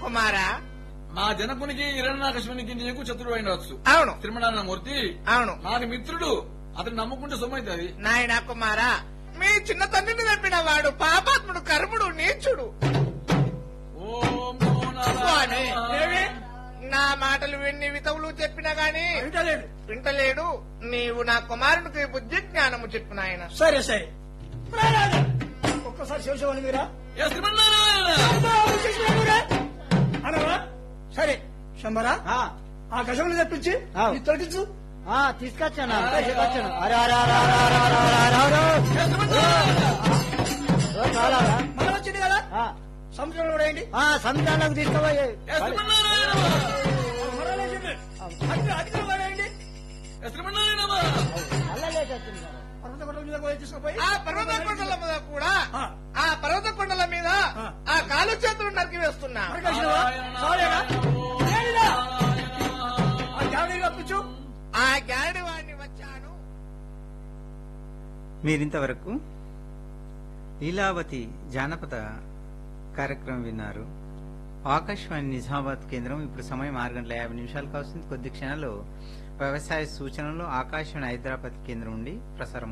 కుమారా మా జనకునికి హిరణ్యాకశునికి నీకు శత్రువు అయినవచ్చు అవును తిరుమల మూర్తి అవును నాకు మిత్రుడు అతను నమ్ముకుంటే సొమ్మైతుంది నాయనా కుమారా మీ చిన్న తండ్రిని చంపిన వాడు పాపాత్ముడు కర్ముడు నీచుడు ఓం నమో స్వామి నారాయణ. ఏమి? నా మాటలు విన్ని వితవులు చెప్పినా గాని వింటలేడు వింటలేడు నీవు నా కుమారునికి బుద్ధి జ్ఞానము చెప్పు నాయన సరే సరే ప్రహ్లాద, ఒక్కసారి శివశివని మీరా ఏ శ్రీమన్నారాయణ అనరా సరే శంబరా ఆ, ఆ గజములు తెప్పించి ఆ. ఇది తొలగించు ఆ, తీసుకొచ్చాను తీసుకొచ్చాను అరే అరే అరే అరే అరే అరే అరే అరే అరే. ఏ శ్రీమన్నారాయణ. ఓ, చాలా రా. మనం వచ్చింది కదా ఆ, సముద్రంలో పడేయండి ఆ, సముద్రంలోకి తీసుకుపోయి ఏ శ్రీమన్నారాయణ. మరలేసింది. అగ్ని- అగ్నిలో పడేయండి ఏ శ్రీమన్నారాయణ. అలా లేచొచ్చింది కదా. పర్వత కొండల మీద పోయి తీసుకుపోయి ఆ పర్వత కొండల మీద కూడా ఆ. ఆ పర్వత కొండల మీద ఆ. ఆ కాలు చేతులు నరికి వేస్తున్నా మరకేసినవా? చాలేనా? ఏడిరా? ఆ జావడీని పంపించు ఆ గాడి వాడిని వచ్చాను మీరింతవరకు లీలావతి జానపద కార్యక్రమం విన్నారు ఆకాశవాణి నిజామాబాద్ కేంద్రం ఇప్పుడు సమయం ఆరు గంటల యాభై నిమిషాలు కావస్తుంది కొద్ది క్షణాల్లో వ్యవసాయ సూచనలు ఆకాశవాణి హైదరాబాద్ కేంద్రం నుండి ప్రసారం